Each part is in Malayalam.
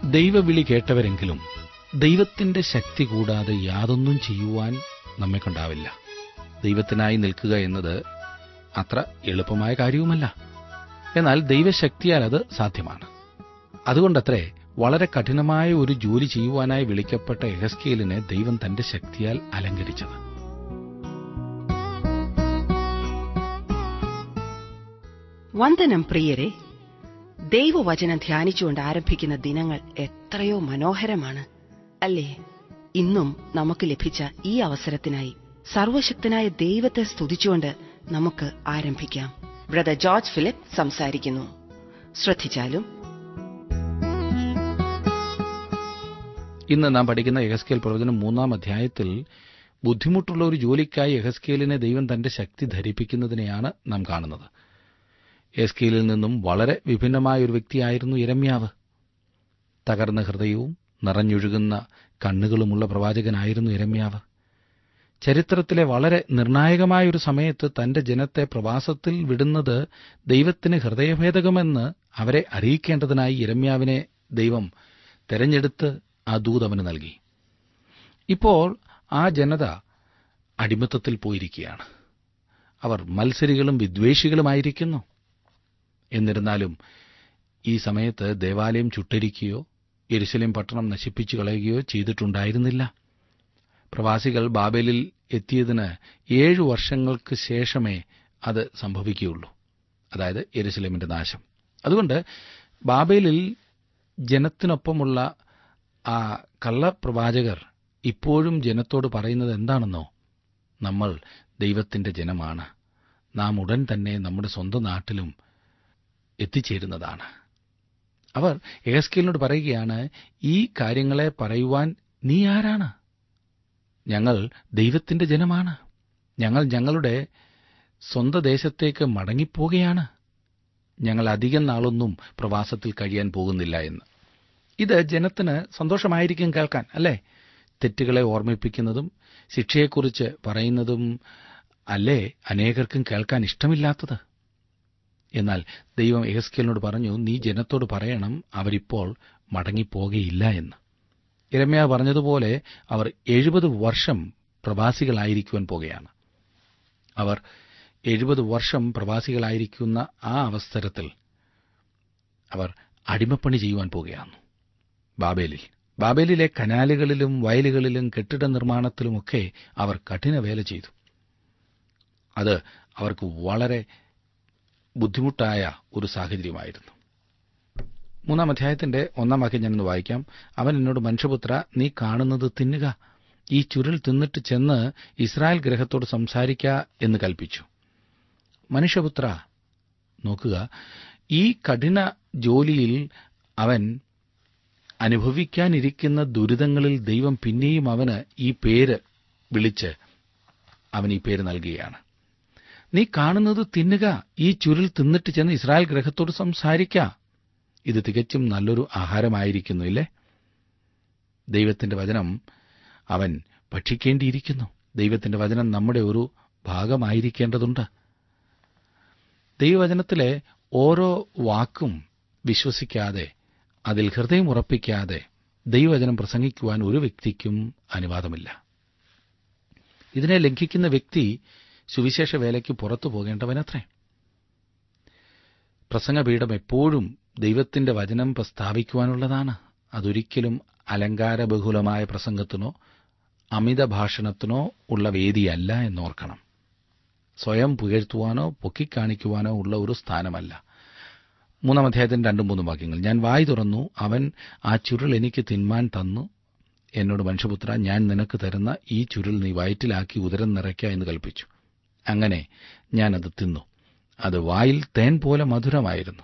ദൈവവിളി കേട്ടവരെങ്കിലും ദൈവത്തിന്റെ ശക്തി കൂടാതെ യാതൊന്നും ചെയ്യുവാൻ നമ്മെ കൊണ്ടാവില്ല ദൈവത്തിനായി നിൽക്കുക എന്നത് അത്ര എളുപ്പമായ കാര്യവുമല്ല എന്നാൽ ദൈവശക്തിയാൽ അത് സാധ്യമാണ് അതുകൊണ്ടത്രേ വളരെ കഠിനമായ ഒരു ജോലി ചെയ്യുവാനായി വിളിക്കപ്പെട്ട എഹസ്കേലിനെ ദൈവം തന്റെ ശക്തിയാൽ അലങ്കരിച്ചത് വന്ദനം പ്രിയരെ ദൈവവചനം ധ്യാനിച്ചുകൊണ്ട് ആരംഭിക്കുന്ന ദിനങ്ങൾ എത്രയോ മനോഹരമാണ് അല്ലേ ഇന്നും നമുക്ക് ലഭിച്ച ഈ അവസരത്തിനായി സർവശക്തനായ ദൈവത്തെ സ്തുതിച്ചുകൊണ്ട് നമുക്ക് ആരംഭിക്കാം ബ്രദർ ജോർജ് ഫിലിപ്പ് സംസാരിക്കുന്നു ശ്രദ്ധിച്ചാലും ഇന്ന് നാം പഠിക്കുന്ന എഹസ്കേൽ പ്രവചനം മൂന്നാം അധ്യായത്തിൽ ബുദ്ധിമുട്ടുള്ള ഒരു ജോലിക്കായി എഹസ്കേലിനെ ദൈവം തന്റെ ശക്തി ധരിപ്പിക്കുന്നതിനെയാണ് നാം കാണുന്നത് എസ്കേലിൽ നിന്നും വളരെ വിഭിന്നമായ ഒരു വ്യക്തിയായിരുന്നു ഇരമ്യാവ് തകർന്ന ഹൃദയവും നിറഞ്ഞൊഴുകുന്ന കണ്ണുകളുമുള്ള പ്രവാചകനായിരുന്നു ഇരമ്യാവ് ചരിത്രത്തിലെ വളരെ നിർണായകമായ ഒരു സമയത്ത് തന്റെ ജനത്തെ പ്രവാസത്തിൽ വിടുന്നത് ദൈവത്തിന് ഹൃദയഭേദകമെന്ന് അവരെ അറിയിക്കേണ്ടതിനായി ഇരമ്യാവിനെ ദൈവം തെരഞ്ഞെടുത്ത് ആ ദൂതവന് നൽകി ഇപ്പോൾ ആ ജനത അടിമത്തത്തിൽ പോയിരിക്കുകയാണ് അവർ മത്സരികളും വിദ്വേഷികളുമായിരിക്കുന്നു എന്നിരുന്നാലും ഈ സമയത്ത് ദേവാലയം ചുട്ടരിക്കുകയോ യെരുശലേം പട്ടണം നശിപ്പിച്ചു കളയുകയോ ചെയ്തിട്ടുണ്ടായിരുന്നില്ല പ്രവാസികൾ ബാബേലിൽ എത്തിയതിന് ഏഴു വർഷങ്ങൾക്ക് ശേഷമേ അത് സംഭവിക്കുകയുള്ളൂ അതായത് യെരുസലേമിന്റെ നാശം അതുകൊണ്ട് ബാബേലിൽ ജനത്തിനൊപ്പമുള്ള ആ കള്ളപ്രവാചകർ ഇപ്പോഴും ജനത്തോട് പറയുന്നത് എന്താണെന്നോ നമ്മൾ ദൈവത്തിന്റെ ജനമാണ് നാം ഉടൻ തന്നെ നമ്മുടെ സ്വന്തം നാട്ടിലും എത്തിച്ചേരുന്നതാണ് അവർ എഹസ്കേലിനോട് പറയുകയാണ് ഈ കാര്യങ്ങളെ പറയുവാൻ നീ ആരാണ് ഞങ്ങൾ ദൈവത്തിന്റെ ജനമാണ് ഞങ്ങൾ ഞങ്ങളുടെ സ്വന്തം ദേശത്തേക്ക് മടങ്ങിപ്പോകുകയാണ് ഞങ്ങൾ അധികം നാളൊന്നും പ്രവാസത്തിൽ കഴിയാൻ പോകുന്നില്ല എന്ന് ഇത് ജനത്തിന് സന്തോഷമായിരിക്കും കേൾക്കാൻ അല്ലേ തെറ്റുകളെ ഓർമ്മിപ്പിക്കുന്നതും ശിക്ഷയെക്കുറിച്ച് പറയുന്നതും അല്ലേ അനേകർക്കും കേൾക്കാൻ ഇഷ്ടമില്ലാത്തത് എന്നാൽ ദൈവം എഹസ്കേലിനോട് പറഞ്ഞു നീ ജനത്തോട് പറയണം അവരിപ്പോൾ മടങ്ങിപ്പോകയില്ല എന്ന് ഇരമ്യ പറഞ്ഞതുപോലെ അവർ എഴുപത് വർഷം പ്രവാസികളായിരിക്കുവാൻ പോകുകയാണ് അവർ എഴുപത് വർഷം പ്രവാസികളായിരിക്കുന്ന ആ അവസരത്തിൽ അവർ അടിമപ്പണി ചെയ്യുവാൻ പോകുകയാണ് ബാബേലിൽ ബാബേലിലെ കനാലുകളിലും വയലുകളിലും കെട്ടിട നിർമ്മാണത്തിലുമൊക്കെ അവർ കഠിന വേല ചെയ്തു അത് അവർക്ക് വളരെ ബുദ്ധിമുട്ടായ ഒരു സാഹചര്യമായിരുന്നു മൂന്നാം അധ്യായത്തിന്റെ ഒന്നാം വാക്യം ഞാനൊന്ന് വായിക്കാം അവൻ എന്നോട് മനുഷ്യപുത്ര നീ കാണുന്നത് തിന്നുക ഈ ചുരുൾ തിന്നിട്ട് ചെന്ന് ഇസ്രായേൽ ഗ്രഹത്തോട് സംസാരിക്ക എന്ന് കൽപ്പിച്ചു മനുഷ്യപുത്ര നോക്കുക ഈ കഠിന ജോലിയിൽ അവൻ അനുഭവിക്കാനിരിക്കുന്ന ദുരിതങ്ങളിൽ ദൈവം പിന്നെയും അവന് ഈ പേര് വിളിച്ച് അവൻ ഈ പേര് നൽകുകയാണ് നീ കാണുന്നത് തിന്നുക ഈ ചുരുൾ തിന്നിട്ട് ചെന്ന് ഇസ്രായേൽ ഗ്രഹത്തോട് സംസാരിക്ക ഇത് തികച്ചും നല്ലൊരു ആഹാരമായിരിക്കുന്നു ഇല്ലേ ദൈവത്തിന്റെ വചനം അവൻ ഭക്ഷിക്കേണ്ടിയിരിക്കുന്നു ദൈവത്തിന്റെ വചനം നമ്മുടെ ഒരു ഭാഗമായിരിക്കേണ്ടതുണ്ട് ദൈവവചനത്തിലെ ഓരോ വാക്കും വിശ്വസിക്കാതെ അതിൽ ഹൃദയം ഉറപ്പിക്കാതെ ദൈവവചനം പ്രസംഗിക്കുവാൻ ഒരു വ്യക്തിക്കും അനുവാദമില്ല ഇതിനെ ലംഘിക്കുന്ന വ്യക്തി സുവിശേഷ വേലയ്ക്ക് പുറത്തു പോകേണ്ടവനത്രേ പ്രസംഗപീഠം എപ്പോഴും ദൈവത്തിന്റെ വചനം പ്രസ്താവിക്കുവാനുള്ളതാണ് അതൊരിക്കലും അലങ്കാരബഹുലമായ പ്രസംഗത്തിനോ അമിത ഭാഷണത്തിനോ ഉള്ള വേദിയല്ല എന്നോർക്കണം സ്വയം പുകഴ്ത്തുവാനോ പൊക്കിക്കാണിക്കുവാനോ ഉള്ള ഒരു സ്ഥാനമല്ല മൂന്നാം അധ്യായത്തിന്റെ രണ്ടും മൂന്നും വാക്യങ്ങൾ ഞാൻ വായി തുറന്നു അവൻ ആ ചുരുൾ എനിക്ക് തിന്മാൻ തന്നു എന്നോട് മനുഷ്യപുത്ര ഞാൻ നിനക്ക് തരുന്ന ഈ ചുരുൾ നീ വയറ്റിലാക്കി ഉദരം നിറയ്ക്ക എന്ന് കൽപ്പിച്ചു അങ്ങനെ ഞാനത് തിന്നു അത് വായിൽ തേൻ പോലെ മധുരമായിരുന്നു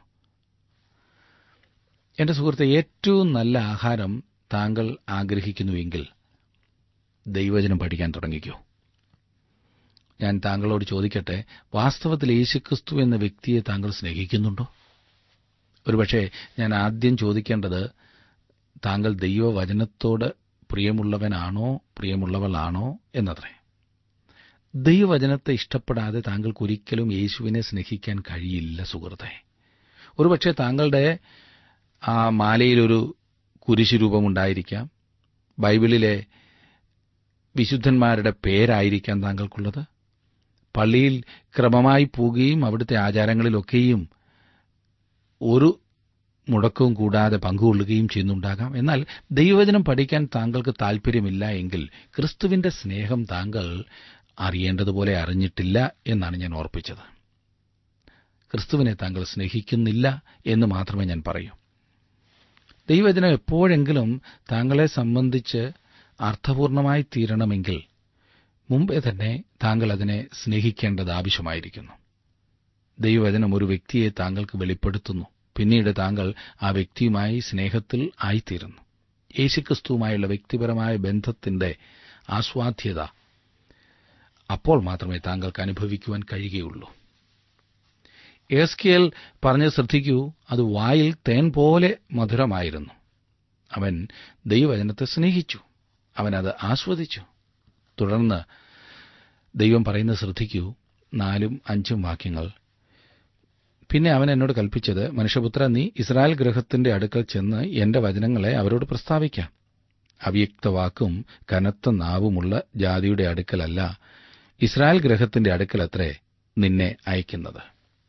എന്റെ സുഹൃത്തെ ഏറ്റവും നല്ല ആഹാരം താങ്കൾ ആഗ്രഹിക്കുന്നുവെങ്കിൽ ദൈവചനം പഠിക്കാൻ തുടങ്ങിക്കോ ഞാൻ താങ്കളോട് ചോദിക്കട്ടെ വാസ്തവത്തിൽ യേശുക്രിസ്തു എന്ന വ്യക്തിയെ താങ്കൾ സ്നേഹിക്കുന്നുണ്ടോ ഒരുപക്ഷെ ഞാൻ ആദ്യം ചോദിക്കേണ്ടത് താങ്കൾ ദൈവവചനത്തോട് പ്രിയമുള്ളവനാണോ പ്രിയമുള്ളവളാണോ എന്നത്രേ ദൈവവചനത്തെ ഇഷ്ടപ്പെടാതെ താങ്കൾക്ക് ഒരിക്കലും യേശുവിനെ സ്നേഹിക്കാൻ കഴിയില്ല സുഹൃത്തെ ഒരുപക്ഷെ താങ്കളുടെ ആ മാലയിലൊരു കുരിശുരൂപമുണ്ടായിരിക്കാം ബൈബിളിലെ വിശുദ്ധന്മാരുടെ പേരായിരിക്കാം താങ്കൾക്കുള്ളത് പള്ളിയിൽ ക്രമമായി പോവുകയും അവിടുത്തെ ആചാരങ്ങളിലൊക്കെയും ഒരു മുടക്കവും കൂടാതെ പങ്കുകൊള്ളുകയും ചെയ്യുന്നുണ്ടാകാം എന്നാൽ ദൈവവചനം പഠിക്കാൻ താങ്കൾക്ക് താൽപ്പര്യമില്ല എങ്കിൽ ക്രിസ്തുവിന്റെ സ്നേഹം താങ്കൾ അറിയേണ്ടതുപോലെ അറിഞ്ഞിട്ടില്ല എന്നാണ് ഞാൻ ഓർപ്പിച്ചത് ക്രിസ്തുവിനെ താങ്കൾ സ്നേഹിക്കുന്നില്ല എന്ന് മാത്രമേ ഞാൻ പറയൂ ദൈവവചനം എപ്പോഴെങ്കിലും താങ്കളെ സംബന്ധിച്ച് അർത്ഥപൂർണമായി തീരണമെങ്കിൽ മുമ്പേ തന്നെ താങ്കൾ അതിനെ സ്നേഹിക്കേണ്ടത് ആവശ്യമായിരിക്കുന്നു ദൈവവചനം ഒരു വ്യക്തിയെ താങ്കൾക്ക് വെളിപ്പെടുത്തുന്നു പിന്നീട് താങ്കൾ ആ വ്യക്തിയുമായി സ്നേഹത്തിൽ ആയിത്തീരുന്നു യേശുക്രിസ്തുവുമായുള്ള വ്യക്തിപരമായ ബന്ധത്തിന്റെ ആസ്വാദ്യത അപ്പോൾ മാത്രമേ താങ്കൾക്ക് അനുഭവിക്കുവാൻ കഴിയുകയുള്ളൂ എസ്കിയൽ പറഞ്ഞ് ശ്രദ്ധിക്കൂ അത് വായിൽ തേൻ പോലെ മധുരമായിരുന്നു അവൻ ദൈവവചനത്തെ സ്നേഹിച്ചു അവനത് ആസ്വദിച്ചു തുടർന്ന് ദൈവം പറയുന്നത് ശ്രദ്ധിക്കൂ നാലും അഞ്ചും വാക്യങ്ങൾ പിന്നെ അവൻ എന്നോട് കൽപ്പിച്ചത് മനുഷ്യപുത്ര നീ ഇസ്രായേൽ ഗ്രഹത്തിന്റെ അടുക്കൽ ചെന്ന് എന്റെ വചനങ്ങളെ അവരോട് പ്രസ്താവിക്കാം അവ്യക്ത വാക്കും കനത്ത നാവുമുള്ള ജാതിയുടെ അടുക്കലല്ല ഇസ്രായേൽ ഗ്രഹത്തിന്റെ അടുക്കലത്രേ നിന്നെ അയക്കുന്നത്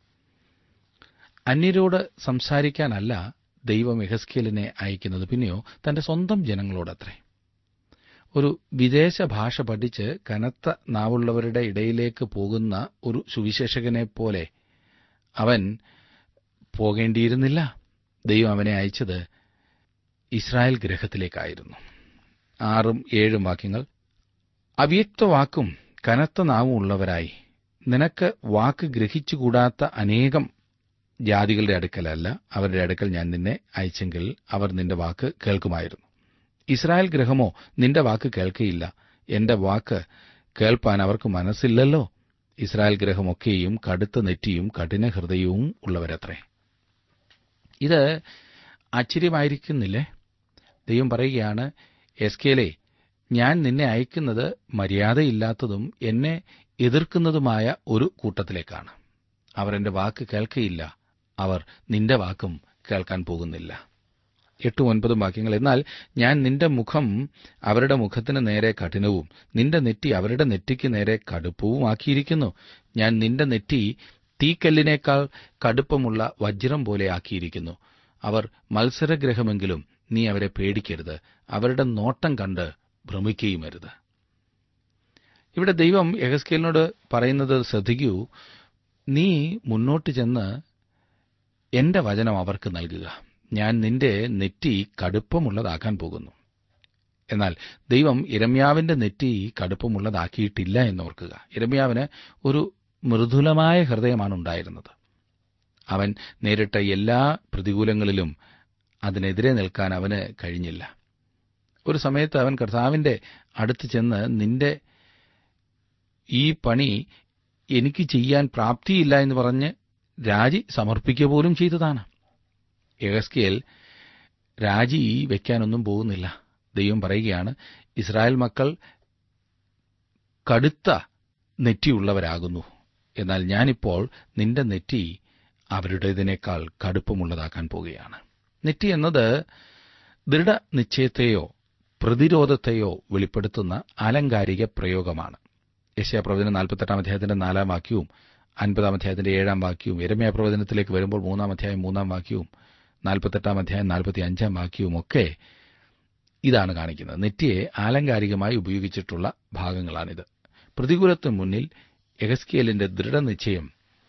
അന്യരോട് സംസാരിക്കാനല്ല ദൈവം എഹസ്കേലിനെ അയക്കുന്നത് പിന്നെയോ തന്റെ സ്വന്തം ജനങ്ങളോടത്രേ ഒരു വിദേശ ഭാഷ പഠിച്ച് കനത്ത നാവുള്ളവരുടെ ഇടയിലേക്ക് പോകുന്ന ഒരു സുവിശേഷകനെ പോലെ അവൻ പോകേണ്ടിയിരുന്നില്ല ദൈവം അവനെ അയച്ചത് ഇസ്രായേൽ ഗ്രഹത്തിലേക്കായിരുന്നു ആറും ഏഴും വാക്യങ്ങൾ അവ്യക്ത വാക്കും കനത്ത നാവും ഉള്ളവരായി നിനക്ക് വാക്ക് ഗ്രഹിച്ചുകൂടാത്ത അനേകം ജാതികളുടെ അടുക്കലല്ല അവരുടെ അടുക്കൽ ഞാൻ നിന്നെ അയച്ചെങ്കിൽ അവർ നിന്റെ വാക്ക് കേൾക്കുമായിരുന്നു ഇസ്രായേൽ ഗ്രഹമോ നിന്റെ വാക്ക് കേൾക്കയില്ല എന്റെ വാക്ക് കേൾപ്പാൻ അവർക്ക് മനസ്സില്ലല്ലോ ഇസ്രായേൽ ഗ്രഹമൊക്കെയും കടുത്ത നെറ്റിയും കഠിന ഹൃദയവും ഉള്ളവരത്രേ ഇത് ആശ്ചര്യമായിരിക്കുന്നില്ലേ ദൈവം പറയുകയാണ് എസ്കേലെ ഞാൻ നിന്നെ അയക്കുന്നത് മര്യാദയില്ലാത്തതും എന്നെ എതിർക്കുന്നതുമായ ഒരു കൂട്ടത്തിലേക്കാണ് അവർ എന്റെ വാക്ക് കേൾക്കയില്ല അവർ നിന്റെ വാക്കും കേൾക്കാൻ പോകുന്നില്ല എട്ടും ഒൻപതും വാക്യങ്ങൾ എന്നാൽ ഞാൻ നിന്റെ മുഖം അവരുടെ മുഖത്തിന് നേരെ കഠിനവും നിന്റെ നെറ്റി അവരുടെ നെറ്റിക്ക് നേരെ കടുപ്പവും ആക്കിയിരിക്കുന്നു ഞാൻ നിന്റെ നെറ്റി തീക്കല്ലിനേക്കാൾ കടുപ്പമുള്ള വജ്രം പോലെ ആക്കിയിരിക്കുന്നു അവർ മത്സരഗ്രഹമെങ്കിലും നീ അവരെ പേടിക്കരുത് അവരുടെ നോട്ടം കണ്ട് ഭ്രമിക്കുകയുമരുത് ഇവിടെ ദൈവം യഹസ്കേലിനോട് പറയുന്നത് ശ്രദ്ധിക്കൂ നീ മുന്നോട്ട് ചെന്ന് എന്റെ വചനം അവർക്ക് നൽകുക ഞാൻ നിന്റെ നെറ്റി കടുപ്പമുള്ളതാക്കാൻ പോകുന്നു എന്നാൽ ദൈവം ഇരമ്യാവിന്റെ നെറ്റി കടുപ്പമുള്ളതാക്കിയിട്ടില്ല എന്നോർക്കുക ഇരമ്യാവിന് ഒരു മൃദുലമായ ഹൃദയമാണ് ഉണ്ടായിരുന്നത് അവൻ നേരിട്ട എല്ലാ പ്രതികൂലങ്ങളിലും അതിനെതിരെ നിൽക്കാൻ അവന് കഴിഞ്ഞില്ല ഒരു സമയത്ത് അവൻ കർത്താവിന്റെ അടുത്ത് ചെന്ന് നിന്റെ ഈ പണി എനിക്ക് ചെയ്യാൻ പ്രാപ്തിയില്ല എന്ന് പറഞ്ഞ് രാജി സമർപ്പിക്കുക പോലും ചെയ്തതാണ് യഹസ്കേൽ രാജി വെക്കാനൊന്നും പോകുന്നില്ല ദൈവം പറയുകയാണ് ഇസ്രായേൽ മക്കൾ കടുത്ത നെറ്റിയുള്ളവരാകുന്നു എന്നാൽ ഞാനിപ്പോൾ നിന്റെ നെറ്റി അവരുടേതിനേക്കാൾ കടുപ്പമുള്ളതാക്കാൻ പോകുകയാണ് നെറ്റി എന്നത് ദൃഢനിശ്ചയത്തെയോ പ്രതിരോധത്തെയോ വെളിപ്പെടുത്തുന്ന ആലങ്കാരിക പ്രയോഗമാണ് യശയ പ്രവചനം നാൽപ്പത്തെട്ടാം അധ്യായത്തിന്റെ നാലാം വാക്യവും അൻപതാം അധ്യായത്തിന്റെ ഏഴാം വാക്യവും ഇരമയ പ്രവചനത്തിലേക്ക് വരുമ്പോൾ മൂന്നാം അധ്യായം മൂന്നാം വാക്യവും നാൽപ്പത്തെട്ടാം അധ്യായം നാൽപ്പത്തി അഞ്ചാം വാക്യവും ഒക്കെ ഇതാണ് കാണിക്കുന്നത് നെറ്റിയെ ആലങ്കാരികമായി ഉപയോഗിച്ചിട്ടുള്ള ഭാഗങ്ങളാണിത് പ്രതികൂലത്തിന് മുന്നിൽ എഹസ്കിയലിന്റെ ദൃഢനിശ്ചയം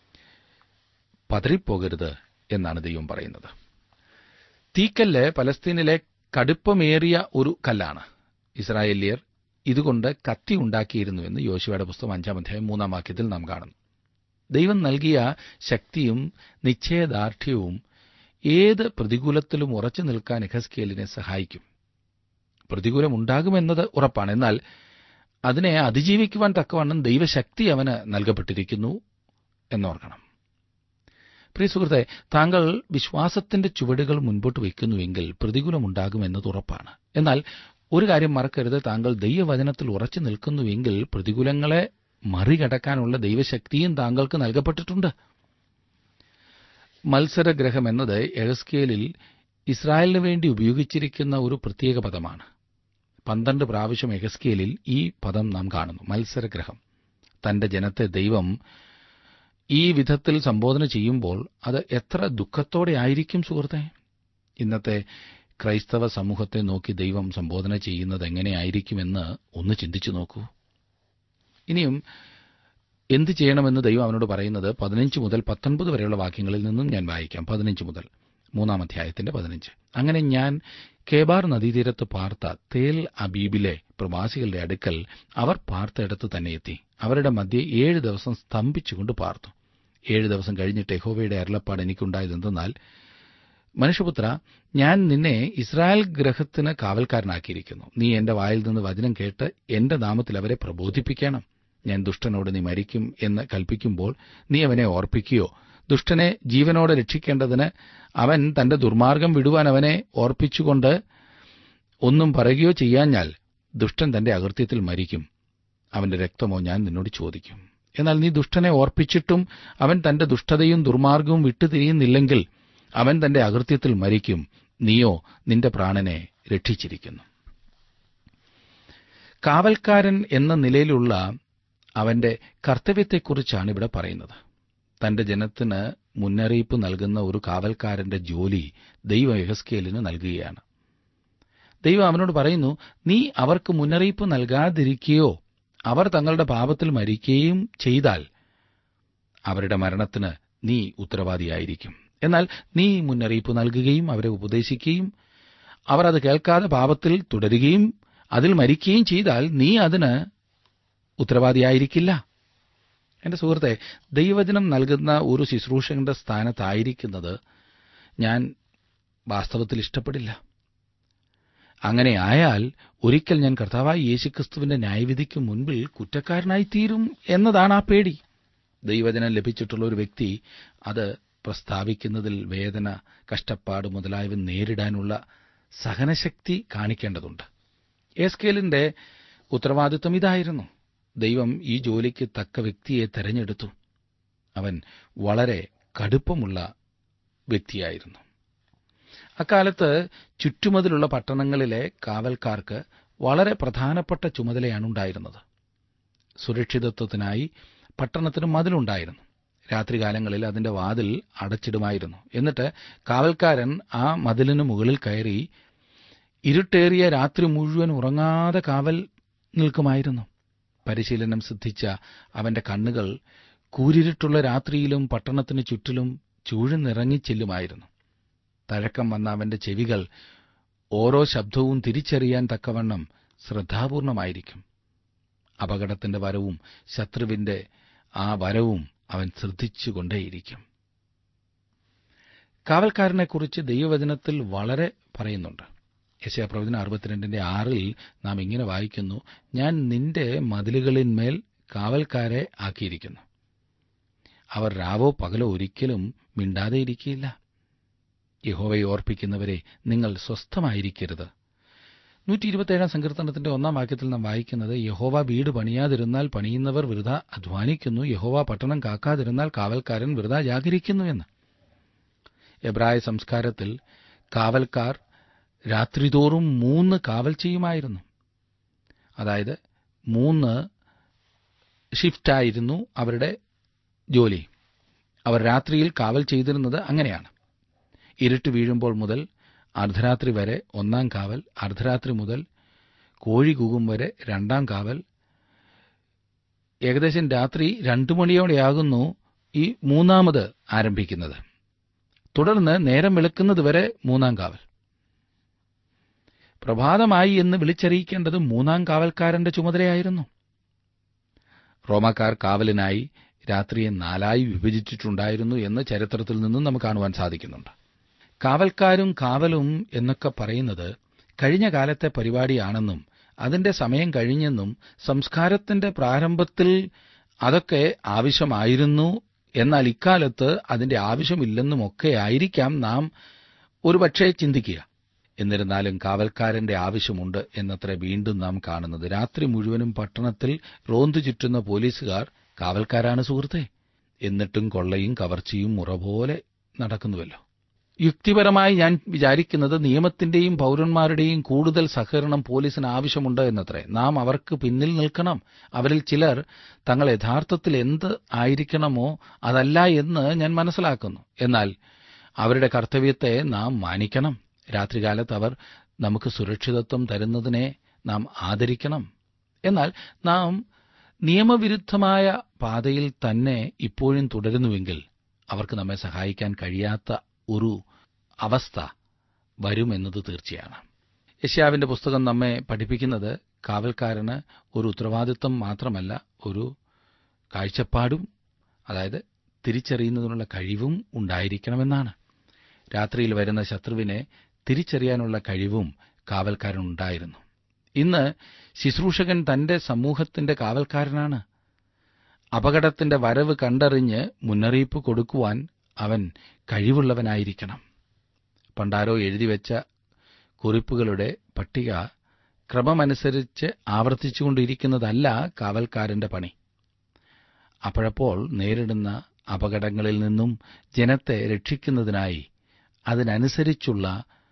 പതറിപ്പോകരുത് എന്നാണ് ദൈവം പറയുന്നത് തീക്കല്ല് പലസ്തീനിലെ കടുപ്പമേറിയ ഒരു കല്ലാണ് ഇസ്രായേലിയർ ഇതുകൊണ്ട് കത്തി ഉണ്ടാക്കിയിരുന്നുവെന്ന് യോശുവയുടെ പുസ്തകം അഞ്ചാം അധ്യായം മൂന്നാം വാക്യത്തിൽ നാം കാണുന്നു ദൈവം നൽകിയ ശക്തിയും നിശ്ചയദാർഢ്യവും ഏത് പ്രതികൂലത്തിലും ഉറച്ചു നിൽക്കാൻ എഹസ്കേലിനെ സഹായിക്കും പ്രതികൂലമുണ്ടാകുമെന്നത് ഉറപ്പാണ് എന്നാൽ അതിനെ അതിജീവിക്കുവാൻ തക്കവണ്ണം ദൈവശക്തി അവന് നൽകപ്പെട്ടിരിക്കുന്നു എന്നോർക്കണം പ്രിയ സുഹൃത്തെ താങ്കൾ വിശ്വാസത്തിന്റെ ചുവടുകൾ മുൻപോട്ട് വയ്ക്കുന്നുവെങ്കിൽ പ്രതികൂലമുണ്ടാകുമെന്നത് ഉറപ്പാണ് എന്നാൽ ഒരു കാര്യം മറക്കരുത് താങ്കൾ ദൈവവചനത്തിൽ ഉറച്ചു നിൽക്കുന്നുവെങ്കിൽ പ്രതികൂലങ്ങളെ മറികടക്കാനുള്ള ദൈവശക്തിയും താങ്കൾക്ക് നൽകപ്പെട്ടിട്ടുണ്ട് മത്സരഗ്രഹം എന്നത് എഹസ്കേലിൽ ഇസ്രായേലിന് വേണ്ടി ഉപയോഗിച്ചിരിക്കുന്ന ഒരു പ്രത്യേക പദമാണ് പന്ത്രണ്ട് പ്രാവശ്യം എഹസ്കേലിൽ ഈ പദം നാം കാണുന്നു മത്സരഗ്രഹം തന്റെ ജനത്തെ ദൈവം ഈ വിധത്തിൽ സംബോധന ചെയ്യുമ്പോൾ അത് എത്ര ദുഃഖത്തോടെ ആയിരിക്കും സുഹൃത്തെ ഇന്നത്തെ ക്രൈസ്തവ സമൂഹത്തെ നോക്കി ദൈവം സംബോധന ചെയ്യുന്നത് എങ്ങനെയായിരിക്കുമെന്ന് ഒന്ന് ചിന്തിച്ചു നോക്കൂ ഇനിയും എന്ത് ചെയ്യണമെന്ന് ദൈവം അവനോട് പറയുന്നത് പതിനഞ്ച് മുതൽ പത്തൊൻപത് വരെയുള്ള വാക്യങ്ങളിൽ നിന്നും ഞാൻ വായിക്കാം പതിനഞ്ച് മുതൽ മൂന്നാം അധ്യായത്തിന്റെ പതിനഞ്ച് അങ്ങനെ ഞാൻ കേബാർ നദീതീരത്ത് പാർത്ത തേൽ അബീബിലെ പ്രവാസികളുടെ അടുക്കൽ അവർ പാർത്തയിടത്ത് തന്നെ എത്തി അവരുടെ മധ്യേ ഏഴ് ദിവസം സ്തംഭിച്ചുകൊണ്ട് പാർത്തു ഏഴ് ദിവസം കഴിഞ്ഞിട്ട് യഹോവയുടെ അരുളപ്പാട് എനിക്കുണ്ടായതെന്തെന്നാൽ മനുഷ്യപുത്ര ഞാൻ നിന്നെ ഇസ്രായേൽ ഗ്രഹത്തിന് കാവൽക്കാരനാക്കിയിരിക്കുന്നു നീ എന്റെ വായിൽ നിന്ന് വചനം കേട്ട് എന്റെ നാമത്തിൽ അവരെ പ്രബോധിപ്പിക്കണം ഞാൻ ദുഷ്ടനോട് നീ മരിക്കും എന്ന് കൽപ്പിക്കുമ്പോൾ നീ അവനെ ഓർപ്പിക്കുകയോ ദുഷ്ടനെ ജീവനോടെ രക്ഷിക്കേണ്ടതിന് അവൻ തന്റെ ദുർമാർഗം വിടുവാൻ അവനെ ഓർപ്പിച്ചുകൊണ്ട് ഒന്നും പറയുകയോ ചെയ്യാഞ്ഞാൽ ദുഷ്ടൻ തന്റെ അകൃത്യത്തിൽ മരിക്കും അവന്റെ രക്തമോ ഞാൻ നിന്നോട് ചോദിക്കും എന്നാൽ നീ ദുഷ്ടനെ ഓർപ്പിച്ചിട്ടും അവൻ തന്റെ ദുഷ്ടതയും ദുർമാർഗവും വിട്ടുതിരിയുന്നില്ലെങ്കിൽ അവൻ തന്റെ അകൃത്യത്തിൽ മരിക്കും നീയോ നിന്റെ പ്രാണനെ രക്ഷിച്ചിരിക്കുന്നു കാവൽക്കാരൻ എന്ന നിലയിലുള്ള അവന്റെ കർത്തവ്യത്തെക്കുറിച്ചാണ് ഇവിടെ പറയുന്നത് തന്റെ ജനത്തിന് മുന്നറിയിപ്പ് നൽകുന്ന ഒരു കാവൽക്കാരന്റെ ജോലി ദൈവം യഹസ്കേലിന് നൽകുകയാണ് ദൈവം അവനോട് പറയുന്നു നീ അവർക്ക് മുന്നറിയിപ്പ് നൽകാതിരിക്കുകയോ അവർ തങ്ങളുടെ പാപത്തിൽ മരിക്കുകയും ചെയ്താൽ അവരുടെ മരണത്തിന് നീ ഉത്തരവാദിയായിരിക്കും എന്നാൽ നീ മുന്നറിയിപ്പ് നൽകുകയും അവരെ ഉപദേശിക്കുകയും അവർ അത് കേൾക്കാതെ പാപത്തിൽ തുടരുകയും അതിൽ മരിക്കുകയും ചെയ്താൽ നീ അതിന് ഉത്തരവാദിയായിരിക്കില്ല എന്റെ സുഹൃത്തെ ദൈവവചനം നൽകുന്ന ഒരു ശുശ്രൂഷകന്റെ സ്ഥാനത്തായിരിക്കുന്നത് ഞാൻ വാസ്തവത്തിൽ ഇഷ്ടപ്പെടില്ല അങ്ങനെ ആയാൽ ഒരിക്കൽ ഞാൻ കർത്താവായി യേശുക്രിസ്തുവിന്റെ ന്യായവിധിക്ക് മുൻപിൽ കുറ്റക്കാരനായി തീരും എന്നതാണ് ആ പേടി ദൈവവചനം ലഭിച്ചിട്ടുള്ള ഒരു വ്യക്തി അത് പ്രസ്താവിക്കുന്നതിൽ വേദന കഷ്ടപ്പാട് മുതലായവ നേരിടാനുള്ള സഹനശക്തി കാണിക്കേണ്ടതുണ്ട് എസ്കേലിന്റെ ഉത്തരവാദിത്വം ഇതായിരുന്നു ദൈവം ഈ ജോലിക്ക് തക്ക വ്യക്തിയെ തെരഞ്ഞെടുത്തു അവൻ വളരെ കടുപ്പമുള്ള വ്യക്തിയായിരുന്നു അക്കാലത്ത് ചുറ്റുമതിലുള്ള പട്ടണങ്ങളിലെ കാവൽക്കാർക്ക് വളരെ പ്രധാനപ്പെട്ട ചുമതലയാണ് ഉണ്ടായിരുന്നത് സുരക്ഷിതത്വത്തിനായി പട്ടണത്തിന് മതിലുണ്ടായിരുന്നു രാത്രികാലങ്ങളിൽ അതിന്റെ വാതിൽ അടച്ചിടുമായിരുന്നു എന്നിട്ട് കാവൽക്കാരൻ ആ മതിലിന് മുകളിൽ കയറി ഇരുട്ടേറിയ രാത്രി മുഴുവൻ ഉറങ്ങാതെ കാവൽ നിൽക്കുമായിരുന്നു പരിശീലനം സിദ്ധിച്ച അവന്റെ കണ്ണുകൾ കൂരിരുട്ടുള്ള രാത്രിയിലും പട്ടണത്തിന് ചുറ്റിലും ചൂഴ്ന്നിറങ്ങിച്ചെല്ലുമായിരുന്നു തഴക്കം വന്ന അവന്റെ ചെവികൾ ഓരോ ശബ്ദവും തിരിച്ചറിയാൻ തക്കവണ്ണം ശ്രദ്ധാപൂർണമായിരിക്കും അപകടത്തിന്റെ വരവും ശത്രുവിന്റെ ആ വരവും അവൻ ശ്രദ്ധിച്ചുകൊണ്ടേയിരിക്കും കാവൽക്കാരനെക്കുറിച്ച് ദൈവവചനത്തിൽ വളരെ പറയുന്നുണ്ട് യശയപ്രവചന അറുപത്തിരണ്ടിന്റെ ആറിൽ നാം ഇങ്ങനെ വായിക്കുന്നു ഞാൻ നിന്റെ മതിലുകളിന്മേൽ കാവൽക്കാരെ ആക്കിയിരിക്കുന്നു അവർ രാവോ പകലോ ഒരിക്കലും മിണ്ടാതെയിരിക്കില്ല യഹോവയെ ഓർപ്പിക്കുന്നവരെ നിങ്ങൾ സ്വസ്ഥമായിരിക്കരുത് നൂറ്റി ഇരുപത്തേഴാം സങ്കീർത്തനത്തിന്റെ ഒന്നാം വാക്യത്തിൽ നാം വായിക്കുന്നത് യഹോവ വീട് പണിയാതിരുന്നാൽ പണിയുന്നവർ വൃത അധ്വാനിക്കുന്നു യഹോവ പട്ടണം കാക്കാതിരുന്നാൽ കാവൽക്കാരൻ വൃത ജാഗരിക്കുന്നു എന്ന് എബ്രായ സംസ്കാരത്തിൽ കാവൽക്കാർ രാത്രിതോറും മൂന്ന് കാവൽ ചെയ്യുമായിരുന്നു അതായത് മൂന്ന് ഷിഫ്റ്റായിരുന്നു അവരുടെ ജോലി അവർ രാത്രിയിൽ കാവൽ ചെയ്തിരുന്നത് അങ്ങനെയാണ് ഇരുട്ട് വീഴുമ്പോൾ മുതൽ അർദ്ധരാത്രി വരെ ഒന്നാം കാവൽ അർദ്ധരാത്രി മുതൽ കോഴി കൂകും വരെ രണ്ടാം കാവൽ ഏകദേശം രാത്രി രണ്ടു മണിയോടെയാകുന്നു ഈ മൂന്നാമത് ആരംഭിക്കുന്നത് തുടർന്ന് നേരം വെളുക്കുന്നതുവരെ മൂന്നാം കാവൽ പ്രഭാതമായി എന്ന് വിളിച്ചറിയിക്കേണ്ടത് മൂന്നാം കാവൽക്കാരന്റെ ചുമതലയായിരുന്നു റോമാക്കാർ കാവലിനായി രാത്രിയെ നാലായി വിഭജിച്ചിട്ടുണ്ടായിരുന്നു എന്ന് ചരിത്രത്തിൽ നിന്നും നമുക്ക് കാണുവാൻ സാധിക്കുന്നുണ്ട് കാവൽക്കാരും കാവലും എന്നൊക്കെ പറയുന്നത് കഴിഞ്ഞ കാലത്തെ പരിപാടിയാണെന്നും അതിന്റെ സമയം കഴിഞ്ഞെന്നും സംസ്കാരത്തിന്റെ പ്രാരംഭത്തിൽ അതൊക്കെ ആവശ്യമായിരുന്നു എന്നാൽ ഇക്കാലത്ത് അതിന്റെ ആവശ്യമില്ലെന്നുമൊക്കെ ആയിരിക്കാം നാം ഒരുപക്ഷെ ചിന്തിക്കുക എന്നിരുന്നാലും കാവൽക്കാരന്റെ ആവശ്യമുണ്ട് എന്നത്ര വീണ്ടും നാം കാണുന്നത് രാത്രി മുഴുവനും പട്ടണത്തിൽ റോന്തു ചുറ്റുന്ന പോലീസുകാർ കാവൽക്കാരാണ് സുഹൃത്തെ എന്നിട്ടും കൊള്ളയും കവർച്ചയും മുറ പോലെ നടക്കുന്നുവല്ലോ യുക്തിപരമായി ഞാൻ വിചാരിക്കുന്നത് നിയമത്തിന്റെയും പൌരന്മാരുടെയും കൂടുതൽ സഹകരണം പോലീസിന് ആവശ്യമുണ്ട് എന്നത്രേ നാം അവർക്ക് പിന്നിൽ നിൽക്കണം അവരിൽ ചിലർ തങ്ങൾ യഥാർത്ഥത്തിൽ എന്ത് ആയിരിക്കണമോ അതല്ല എന്ന് ഞാൻ മനസ്സിലാക്കുന്നു എന്നാൽ അവരുടെ കർത്തവ്യത്തെ നാം മാനിക്കണം രാത്രികാലത്ത് അവർ നമുക്ക് സുരക്ഷിതത്വം തരുന്നതിനെ നാം ആദരിക്കണം എന്നാൽ നാം നിയമവിരുദ്ധമായ പാതയിൽ തന്നെ ഇപ്പോഴും തുടരുന്നുവെങ്കിൽ അവർക്ക് നമ്മെ സഹായിക്കാൻ കഴിയാത്ത ഒരു അവസ്ഥ വരുമെന്നത് തീർച്ചയാണ് യശ്യാവിന്റെ പുസ്തകം നമ്മെ പഠിപ്പിക്കുന്നത് കാവൽക്കാരന് ഒരു ഉത്തരവാദിത്വം മാത്രമല്ല ഒരു കാഴ്ചപ്പാടും അതായത് തിരിച്ചറിയുന്നതിനുള്ള കഴിവും ഉണ്ടായിരിക്കണമെന്നാണ് രാത്രിയിൽ വരുന്ന ശത്രുവിനെ തിരിച്ചറിയാനുള്ള കഴിവും കാവൽക്കാരനുണ്ടായിരുന്നു ഇന്ന് ശുശ്രൂഷകൻ തന്റെ സമൂഹത്തിന്റെ കാവൽക്കാരനാണ് അപകടത്തിന്റെ വരവ് കണ്ടറിഞ്ഞ് മുന്നറിയിപ്പ് കൊടുക്കുവാൻ അവൻ കഴിവുള്ളവനായിരിക്കണം പണ്ടാരോ എഴുതിവെച്ച കുറിപ്പുകളുടെ പട്ടിക ക്രമമനുസരിച്ച് ആവർത്തിച്ചുകൊണ്ടിരിക്കുന്നതല്ല കാവൽക്കാരന്റെ പണി അപ്പോഴപ്പോൾ നേരിടുന്ന അപകടങ്ങളിൽ നിന്നും ജനത്തെ രക്ഷിക്കുന്നതിനായി അതിനനുസരിച്ചുള്ള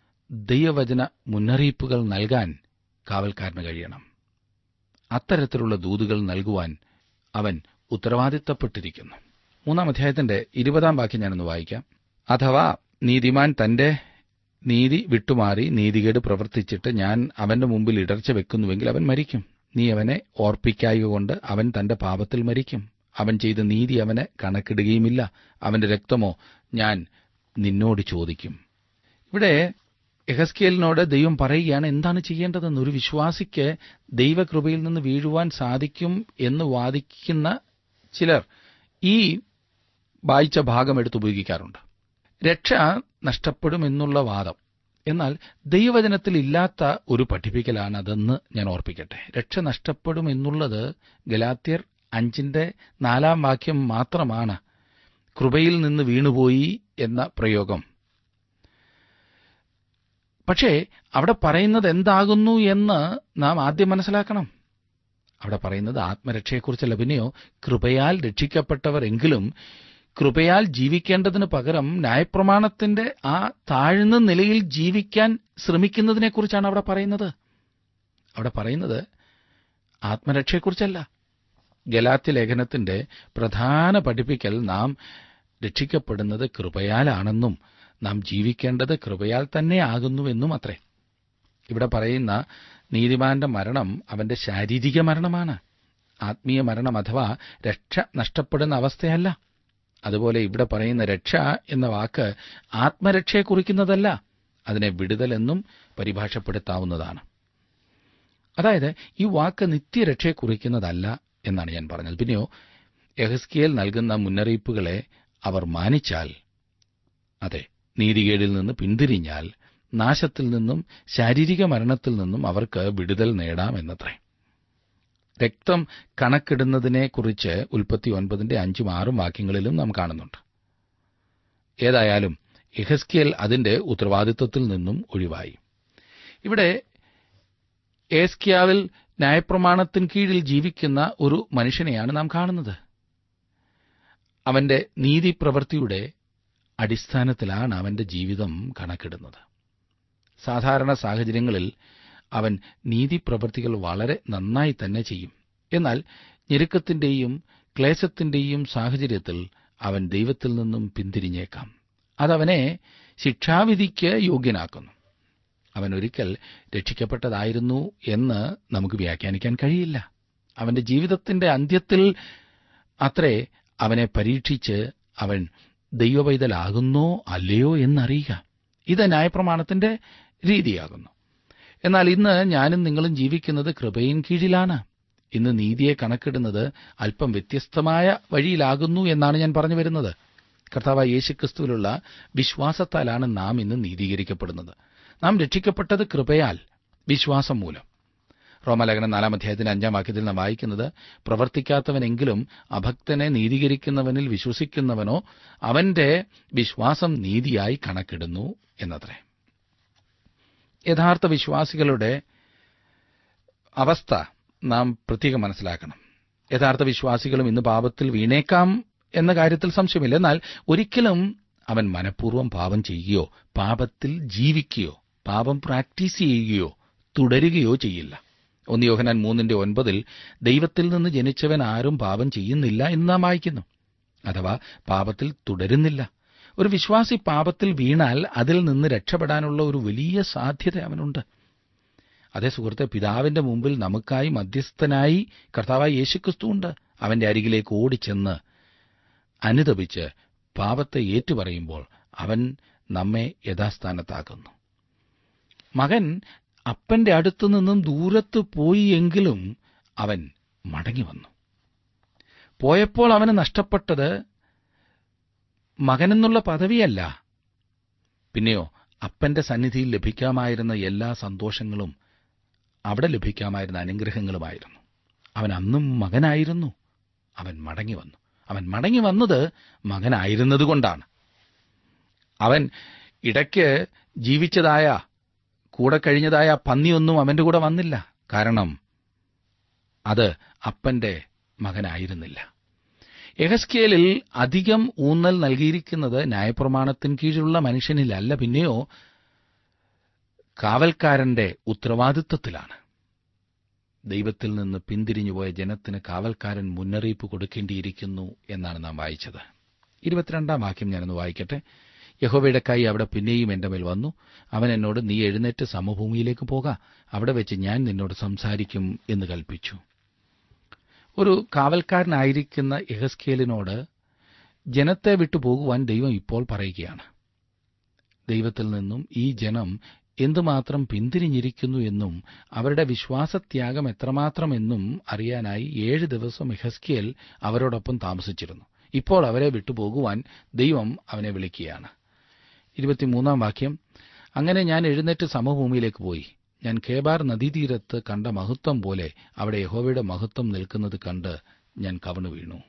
ദൈവവചന മുന്നറിയിപ്പുകൾ നൽകാൻ കാവൽക്കാരന് കഴിയണം അത്തരത്തിലുള്ള ദൂതുകൾ നൽകുവാൻ അവൻ ഉത്തരവാദിത്തപ്പെട്ടിരിക്കുന്നു മൂന്നാം അധ്യായത്തിന്റെ ഇരുപതാം വാക്യം ഞാനൊന്ന് വായിക്കാം അഥവാ നീതിമാൻ തന്റെ നീതി വിട്ടുമാറി നീതികേട് പ്രവർത്തിച്ചിട്ട് ഞാൻ അവന്റെ മുമ്പിൽ ഇടർച്ച വെക്കുന്നുവെങ്കിൽ അവൻ മരിക്കും നീ അവനെ ഓർപ്പിക്കായക കൊണ്ട് അവൻ തന്റെ പാപത്തിൽ മരിക്കും അവൻ ചെയ്ത നീതി അവന് കണക്കിടുകയുമില്ല അവന്റെ രക്തമോ ഞാൻ നിന്നോട് ചോദിക്കും ഇവിടെ എഹസ്കേലിനോട് ദൈവം പറയുകയാണ് എന്താണ് ചെയ്യേണ്ടതെന്ന് ഒരു വിശ്വാസിക്ക് ദൈവകൃപയിൽ നിന്ന് വീഴുവാൻ സാധിക്കും എന്ന് വാദിക്കുന്ന ചിലർ ഈ വായിച്ച ഭാഗം എടുത്ത് ഉപയോഗിക്കാറുണ്ട് രക്ഷ നഷ്ടപ്പെടുമെന്നുള്ള വാദം എന്നാൽ ദൈവവചനത്തിൽ ഇല്ലാത്ത ഒരു പഠിപ്പിക്കലാണ് അതെന്ന് ഞാൻ ഓർപ്പിക്കട്ടെ രക്ഷ നഷ്ടപ്പെടും എന്നുള്ളത് ഗലാത്യർ അഞ്ചിന്റെ നാലാം വാക്യം മാത്രമാണ് കൃപയിൽ നിന്ന് വീണുപോയി എന്ന പ്രയോഗം പക്ഷേ അവിടെ പറയുന്നത് എന്താകുന്നു എന്ന് നാം ആദ്യം മനസ്സിലാക്കണം അവിടെ പറയുന്നത് ആത്മരക്ഷയെക്കുറിച്ചല്ല പിന്നെയോ കൃപയാൽ രക്ഷിക്കപ്പെട്ടവർ എങ്കിലും കൃപയാൽ ജീവിക്കേണ്ടതിന് പകരം ന്യായപ്രമാണത്തിന്റെ ആ താഴ്ന്ന നിലയിൽ ജീവിക്കാൻ ശ്രമിക്കുന്നതിനെക്കുറിച്ചാണ് അവിടെ പറയുന്നത് അവിടെ പറയുന്നത് ആത്മരക്ഷയെക്കുറിച്ചല്ല ഗലാത്യ ലേഖനത്തിന്റെ പ്രധാന പഠിപ്പിക്കൽ നാം രക്ഷിക്കപ്പെടുന്നത് കൃപയാലാണെന്നും നാം ജീവിക്കേണ്ടത് കൃപയാൽ തന്നെ ആകുന്നുവെന്നും അത്രേ ഇവിടെ പറയുന്ന നീതിമാന്റെ മരണം അവന്റെ ശാരീരിക മരണമാണ് ആത്മീയ മരണം അഥവാ രക്ഷ നഷ്ടപ്പെടുന്ന അവസ്ഥയല്ല അതുപോലെ ഇവിടെ പറയുന്ന രക്ഷ എന്ന വാക്ക് ആത്മരക്ഷയെ കുറിക്കുന്നതല്ല അതിനെ വിടുതലെന്നും പരിഭാഷപ്പെടുത്താവുന്നതാണ് അതായത് ഈ വാക്ക് നിത്യരക്ഷയെ കുറിക്കുന്നതല്ല എന്നാണ് ഞാൻ പറഞ്ഞത് പിന്നെയോ എഹസ്കിയേൽ നൽകുന്ന മുന്നറിയിപ്പുകളെ അവർ മാനിച്ചാൽ അതെ നീതികേടിൽ നിന്ന് പിന്തിരിഞ്ഞാൽ നാശത്തിൽ നിന്നും ശാരീരിക മരണത്തിൽ നിന്നും അവർക്ക് വിടുതൽ നേടാമെന്നത്രേ രക്തം കണക്കിടുന്നതിനെക്കുറിച്ച് ഉൽപ്പത്തി ഒൻപതിന്റെ അഞ്ചും ആറും വാക്യങ്ങളിലും നാം കാണുന്നുണ്ട് ഏതായാലും എഹസ്കിയൽ അതിന്റെ ഉത്തരവാദിത്വത്തിൽ നിന്നും ഒഴിവായി ഇവിടെ ഏസ്കിയാവിൽ ന്യായപ്രമാണത്തിന് കീഴിൽ ജീവിക്കുന്ന ഒരു മനുഷ്യനെയാണ് നാം കാണുന്നത് അവന്റെ നീതിപ്രവൃത്തിയുടെ അടിസ്ഥാനത്തിലാണ് അവന്റെ ജീവിതം കണക്കിടുന്നത് സാധാരണ സാഹചര്യങ്ങളിൽ അവൻ നീതിപ്രവൃത്തികൾ വളരെ നന്നായി തന്നെ ചെയ്യും എന്നാൽ ഞെരുക്കത്തിന്റെയും ക്ലേശത്തിന്റെയും സാഹചര്യത്തിൽ അവൻ ദൈവത്തിൽ നിന്നും പിന്തിരിഞ്ഞേക്കാം അതവനെ ശിക്ഷാവിധിക്ക് യോഗ്യനാക്കുന്നു അവൻ ഒരിക്കൽ രക്ഷിക്കപ്പെട്ടതായിരുന്നു എന്ന് നമുക്ക് വ്യാഖ്യാനിക്കാൻ കഴിയില്ല അവന്റെ ജീവിതത്തിന്റെ അന്ത്യത്തിൽ അത്രേ അവനെ പരീക്ഷിച്ച് അവൻ ദൈവവൈതലാകുന്നോ അല്ലയോ എന്നറിയുക ഇത് ന്യായപ്രമാണത്തിന്റെ രീതിയാകുന്നു എന്നാൽ ഇന്ന് ഞാനും നിങ്ങളും ജീവിക്കുന്നത് കൃപയിൻ കീഴിലാണ് ഇന്ന് നീതിയെ കണക്കിടുന്നത് അല്പം വ്യത്യസ്തമായ വഴിയിലാകുന്നു എന്നാണ് ഞാൻ പറഞ്ഞു വരുന്നത് കർത്താവ് യേശുക്രിസ്തുവിലുള്ള വിശ്വാസത്താലാണ് നാം ഇന്ന് നീതീകരിക്കപ്പെടുന്നത് നാം രക്ഷിക്കപ്പെട്ടത് കൃപയാൽ വിശ്വാസം മൂലം റോമലേഖനം നാലാം അധ്യായത്തിന്റെ അഞ്ചാം വാക്യത്തിൽ നാം വായിക്കുന്നത് പ്രവർത്തിക്കാത്തവനെങ്കിലും അഭക്തനെ നീതീകരിക്കുന്നവനിൽ വിശ്വസിക്കുന്നവനോ അവന്റെ വിശ്വാസം നീതിയായി കണക്കിടുന്നു എന്നത്രേ യഥാർത്ഥ വിശ്വാസികളുടെ അവസ്ഥ നാം പ്രത്യേകം മനസ്സിലാക്കണം യഥാർത്ഥ വിശ്വാസികളും ഇന്ന് പാപത്തിൽ വീണേക്കാം എന്ന കാര്യത്തിൽ സംശയമില്ല എന്നാൽ ഒരിക്കലും അവൻ മനഃപൂർവ്വം പാപം ചെയ്യുകയോ പാപത്തിൽ ജീവിക്കുകയോ പാപം പ്രാക്ടീസ് ചെയ്യുകയോ തുടരുകയോ ചെയ്യില്ല ഒന്ന് യോഹനാൻ മൂന്നിന്റെ ഒൻപതിൽ ദൈവത്തിൽ നിന്ന് ജനിച്ചവൻ ആരും പാപം ചെയ്യുന്നില്ല എന്ന് നാം വായിക്കുന്നു അഥവാ പാപത്തിൽ തുടരുന്നില്ല ഒരു വിശ്വാസി പാപത്തിൽ വീണാൽ അതിൽ നിന്ന് രക്ഷപ്പെടാനുള്ള ഒരു വലിയ സാധ്യത അവനുണ്ട് അതേ സുഹൃത്തെ പിതാവിന്റെ മുമ്പിൽ നമുക്കായി മധ്യസ്ഥനായി കർത്താവായി യേശുക്രിസ്തു ഉണ്ട് അവന്റെ അരികിലേക്ക് ഓടിച്ചെന്ന് അനുതപിച്ച് പാപത്തെ ഏറ്റുപറയുമ്പോൾ അവൻ നമ്മെ യഥാസ്ഥാനത്താക്കുന്നു മകൻ അപ്പന്റെ അടുത്തു നിന്നും ദൂരത്ത് പോയി എങ്കിലും അവൻ മടങ്ങി വന്നു പോയപ്പോൾ അവന് നഷ്ടപ്പെട്ടത് മകനെന്നുള്ള പദവിയല്ല പിന്നെയോ അപ്പന്റെ സന്നിധിയിൽ ലഭിക്കാമായിരുന്ന എല്ലാ സന്തോഷങ്ങളും അവിടെ ലഭിക്കാമായിരുന്ന അനുഗ്രഹങ്ങളുമായിരുന്നു അവൻ അന്നും മകനായിരുന്നു അവൻ മടങ്ങി വന്നു അവൻ മടങ്ങി വന്നത് മകനായിരുന്നതുകൊണ്ടാണ് അവൻ ഇടയ്ക്ക് ജീവിച്ചതായ കൂടെ കഴിഞ്ഞതായ പന്നിയൊന്നും അവന്റെ കൂടെ വന്നില്ല കാരണം അത് അപ്പന്റെ മകനായിരുന്നില്ല എഹസ്കേലിൽ അധികം ഊന്നൽ നൽകിയിരിക്കുന്നത് ന്യായപ്രമാണത്തിന് കീഴിലുള്ള മനുഷ്യനിലല്ല പിന്നെയോ കാവൽക്കാരന്റെ ഉത്തരവാദിത്വത്തിലാണ് ദൈവത്തിൽ നിന്ന് പിന്തിരിഞ്ഞുപോയ ജനത്തിന് കാവൽക്കാരൻ മുന്നറിയിപ്പ് കൊടുക്കേണ്ടിയിരിക്കുന്നു എന്നാണ് നാം വായിച്ചത് ഇരുപത്തിരണ്ടാം വാക്യം ഞാനൊന്ന് വായിക്കട്ടെ യഹോവയുടെ കൈ അവിടെ പിന്നെയും എന്റെ മേൽ വന്നു അവൻ എന്നോട് നീ എഴുന്നേറ്റ് സമഭൂമിയിലേക്ക് പോക അവിടെ വെച്ച് ഞാൻ നിന്നോട് സംസാരിക്കും എന്ന് കൽപ്പിച്ചു ഒരു കാവൽക്കാരനായിരിക്കുന്ന യഹസ്കേലിനോട് ജനത്തെ വിട്ടു പോകുവാൻ ദൈവം ഇപ്പോൾ പറയുകയാണ് ദൈവത്തിൽ നിന്നും ഈ ജനം എന്തുമാത്രം പിന്തിരിഞ്ഞിരിക്കുന്നു എന്നും അവരുടെ വിശ്വാസത്യാഗം എത്രമാത്രം എന്നും അറിയാനായി ഏഴ് ദിവസം യഹസ്കിയൽ അവരോടൊപ്പം താമസിച്ചിരുന്നു ഇപ്പോൾ അവരെ വിട്ടുപോകുവാൻ ദൈവം അവനെ വിളിക്കുകയാണ് ഇരുപത്തിമൂന്നാം വാക്യം അങ്ങനെ ഞാൻ എഴുന്നേറ്റ് സമഭൂമിയിലേക്ക് പോയി ഞാൻ കേബാർ നദീതീരത്ത് കണ്ട മഹത്വം പോലെ അവിടെ യഹോവയുടെ മഹത്വം നിൽക്കുന്നത് കണ്ട് ഞാൻ കവണു വീണു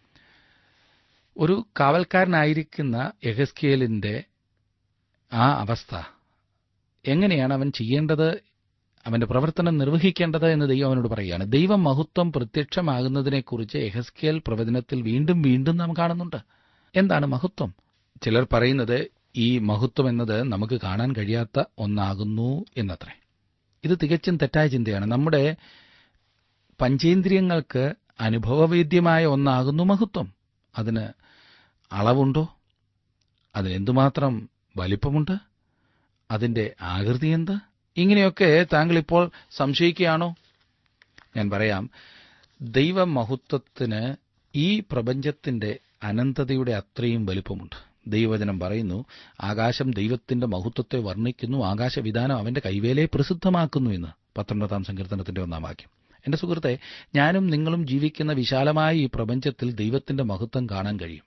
ഒരു കാവൽക്കാരനായിരിക്കുന്ന യഹസ്കിയലിന്റെ ആ അവസ്ഥ എങ്ങനെയാണ് അവൻ ചെയ്യേണ്ടത് അവന്റെ പ്രവർത്തനം നിർവഹിക്കേണ്ടത് എന്ന് ദൈവം അവനോട് പറയുകയാണ് ദൈവം മഹത്വം പ്രത്യക്ഷമാകുന്നതിനെക്കുറിച്ച് എഹസ്കേൽ പ്രവചനത്തിൽ വീണ്ടും വീണ്ടും നാം കാണുന്നുണ്ട് എന്താണ് മഹത്വം ചിലർ പറയുന്നത് ഈ മഹത്വം എന്നത് നമുക്ക് കാണാൻ കഴിയാത്ത ഒന്നാകുന്നു എന്നത്രേ ഇത് തികച്ചും തെറ്റായ ചിന്തയാണ് നമ്മുടെ പഞ്ചേന്ദ്രിയങ്ങൾക്ക് അനുഭവവേദ്യമായ ഒന്നാകുന്നു മഹത്വം അതിന് അളവുണ്ടോ അതിന് എന്തുമാത്രം വലിപ്പമുണ്ട് അതിന്റെ ആകൃതി എന്ത് ഇങ്ങനെയൊക്കെ താങ്കൾ ഇപ്പോൾ സംശയിക്കുകയാണോ ഞാൻ പറയാം ദൈവമഹത്വത്തിന് ഈ പ്രപഞ്ചത്തിന്റെ അനന്തതയുടെ അത്രയും വലിപ്പമുണ്ട് ദൈവവചനം പറയുന്നു ആകാശം ദൈവത്തിന്റെ മഹത്വത്തെ വർണ്ണിക്കുന്നു ആകാശവിധാനം അവന്റെ കൈവേലയെ പ്രസിദ്ധമാക്കുന്നു എന്ന് പത്തൊൻപതാം സങ്കീർത്തനത്തിന്റെ ഒന്നാം വാക്യം എന്റെ സുഹൃത്തെ ഞാനും നിങ്ങളും ജീവിക്കുന്ന വിശാലമായ ഈ പ്രപഞ്ചത്തിൽ ദൈവത്തിന്റെ മഹത്വം കാണാൻ കഴിയും